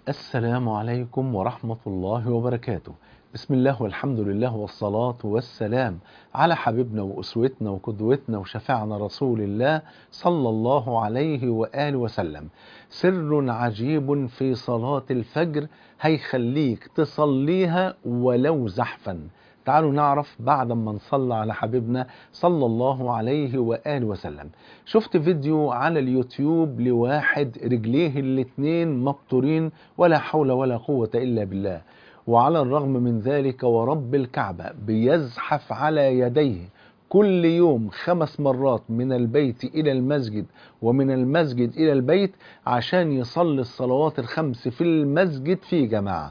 السلام عليكم ورحمة الله وبركاته بسم الله والحمد لله والصلاة والسلام على حبيبنا وأسوتنا وقدوتنا وشفاعنا رسول الله صلى الله عليه وآله وسلم سر عجيب في صلاة الفجر هيخليك تصليها ولو زحفا تعالوا نعرف بعد ما نصلى على حبيبنا صلى الله عليه وآله وسلم شفت فيديو على اليوتيوب لواحد رجليه الاتنين مبتورين ولا حول ولا قوة إلا بالله وعلى الرغم من ذلك ورب الكعبة بيزحف على يديه كل يوم خمس مرات من البيت إلى المسجد ومن المسجد إلى البيت عشان يصلي الصلوات الخمس في المسجد في جماعة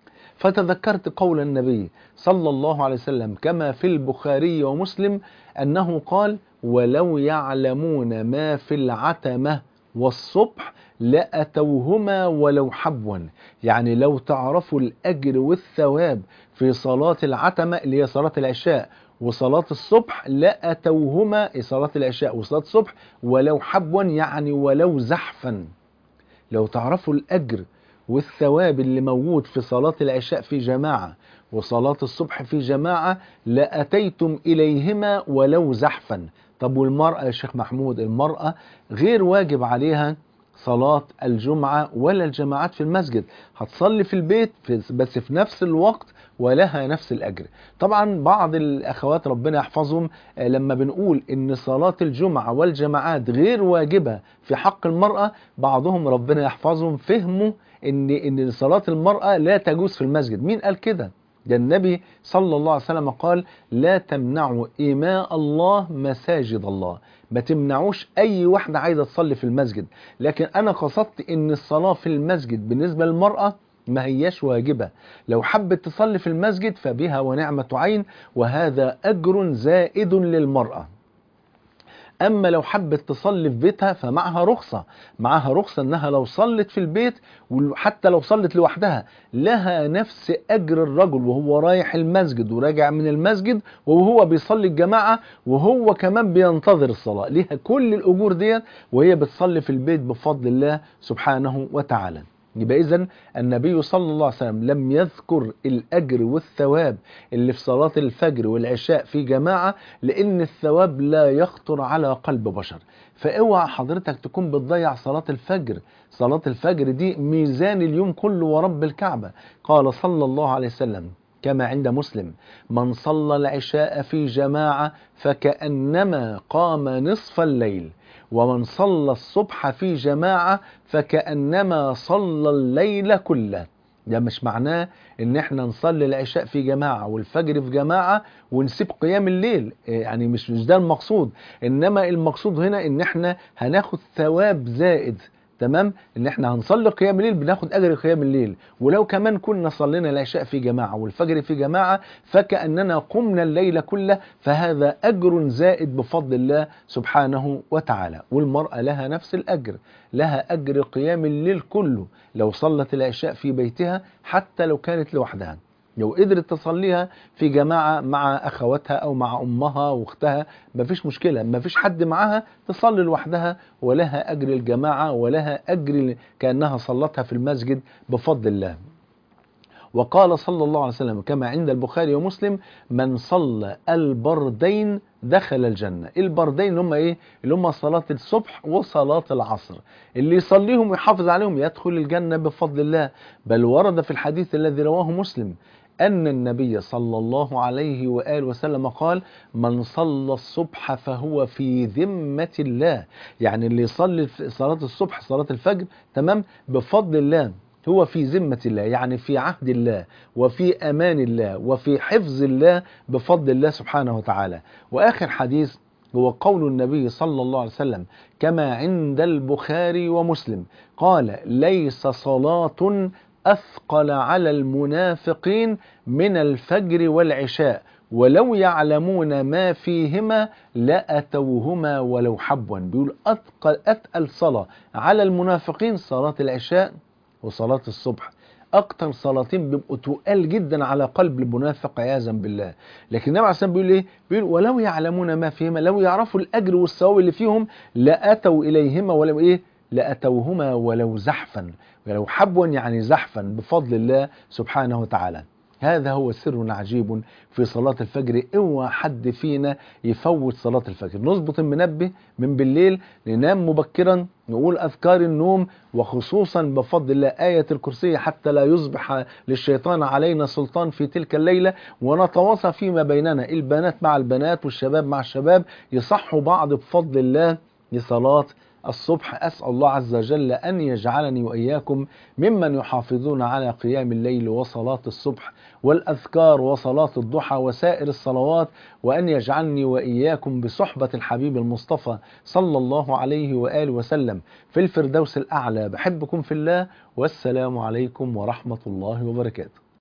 فتذكرت قول النبي صلى الله عليه وسلم كما في البخاري ومسلم أنه قال ولو يعلمون ما في العتمة والصبح لأتوهما ولو حبوا يعني لو تعرفوا الأجر والثواب في صلاة العتمة اللي هي صلاة العشاء وصلاة الصبح لأتوهما صلاة العشاء وصلاة الصبح ولو حبوا يعني ولو زحفا لو تعرفوا الأجر والثواب اللي موجود في صلاة العشاء في جماعة وصلاة الصبح في جماعة لأتيتم إليهما ولو زحفا طب والمرأة يا شيخ محمود المرأة غير واجب عليها صلاة الجمعة ولا الجماعات في المسجد هتصلي في البيت بس في نفس الوقت ولها نفس الأجر طبعا بعض الأخوات ربنا يحفظهم لما بنقول إن صلاة الجمعة والجماعات غير واجبة في حق المرأة بعضهم ربنا يحفظهم فهموا إن إن صلاة المرأة لا تجوز في المسجد مين قال كده ده النبي صلى الله عليه وسلم قال لا تمنعوا إماء الله مساجد الله ما تمنعوش أي واحدة عايزة تصلي في المسجد لكن أنا قصدت إن الصلاة في المسجد بالنسبة للمرأة ما هياش واجبة لو حبت تصلي في المسجد فبها ونعمة عين وهذا أجر زائد للمرأة أما لو حبت تصلي في بيتها فمعها رخصة معها رخصة أنها لو صلت في البيت وحتى لو صلت لوحدها لها نفس أجر الرجل وهو رايح المسجد وراجع من المسجد وهو بيصلي الجماعة وهو كمان بينتظر الصلاة لها كل الأجور ديت وهي بتصلي في البيت بفضل الله سبحانه وتعالى يبقى إذن النبي صلى الله عليه وسلم لم يذكر الأجر والثواب اللي في صلاة الفجر والعشاء في جماعة لأن الثواب لا يخطر على قلب بشر فاوعى حضرتك تكون بتضيع صلاة الفجر صلاة الفجر دي ميزان اليوم كله ورب الكعبة قال صلى الله عليه وسلم كما عند مسلم من صلى العشاء في جماعة فكأنما قام نصف الليل ومن صلى الصبح في جماعة فكأنما صلى الليل كله ده مش معناه ان احنا نصلي العشاء في جماعة والفجر في جماعة ونسيب قيام الليل يعني مش مش ده المقصود انما المقصود هنا ان احنا هناخد ثواب زائد تمام ان احنا هنصلي قيام الليل بناخد اجر قيام الليل ولو كمان كنا صلينا العشاء في جماعه والفجر في جماعه فكاننا قمنا الليل كله فهذا اجر زائد بفضل الله سبحانه وتعالى والمراه لها نفس الاجر لها اجر قيام الليل كله لو صلت العشاء في بيتها حتى لو كانت لوحدها لو قدرت تصليها في جماعة مع أخواتها أو مع أمها وأختها مفيش مشكلة مفيش حد معاها تصلي لوحدها ولها أجر الجماعة ولها أجر كأنها صلتها في المسجد بفضل الله وقال صلى الله عليه وسلم كما عند البخاري ومسلم من صلى البردين دخل الجنة البردين اللي هم ايه اللي هم صلاة الصبح وصلاة العصر اللي يصليهم ويحافظ عليهم يدخل الجنة بفضل الله بل ورد في الحديث الذي رواه مسلم أن النبي صلى الله عليه وآله وسلم قال من صلى الصبح فهو في ذمة الله يعني اللي يصلي صلاة الصبح صلاة الفجر تمام بفضل الله هو في ذمة الله يعني في عهد الله وفي أمان الله وفي حفظ الله بفضل الله سبحانه وتعالى وآخر حديث هو قول النبي صلى الله عليه وسلم كما عند البخاري ومسلم قال ليس صلاة أثقل على المنافقين من الفجر والعشاء ولو يعلمون ما فيهما لأتوهما ولو حبوا بيقول أثقل أثقل صلاة على المنافقين صلاة العشاء وصلاة الصبح اكتر صلاتين بيبقوا تقال جدا على قلب المنافق عياذا بالله لكن النبي عليه الصلاه بيقول ايه بيقول ولو يعلمون ما فيهما لو يعرفوا الاجر والثواب اللي فيهم لاتوا اليهما ولو ايه لأتوهما ولو زحفا ولو حبوا يعني زحفا بفضل الله سبحانه وتعالى هذا هو سر عجيب في صلاة الفجر اوعى حد فينا يفوت صلاة الفجر نظبط المنبه من بالليل ننام مبكرا نقول أذكار النوم وخصوصا بفضل الله آية الكرسي حتى لا يصبح للشيطان علينا سلطان في تلك الليلة ونتواصى فيما بيننا البنات مع البنات والشباب مع الشباب يصحوا بعض بفضل الله لصلاة الصبح أسأل الله عز وجل أن يجعلني وإياكم ممن يحافظون على قيام الليل وصلاة الصبح والأذكار وصلاة الضحى وسائر الصلوات وأن يجعلني وإياكم بصحبة الحبيب المصطفى صلى الله عليه وآله وسلم في الفردوس الأعلى بحبكم في الله والسلام عليكم ورحمة الله وبركاته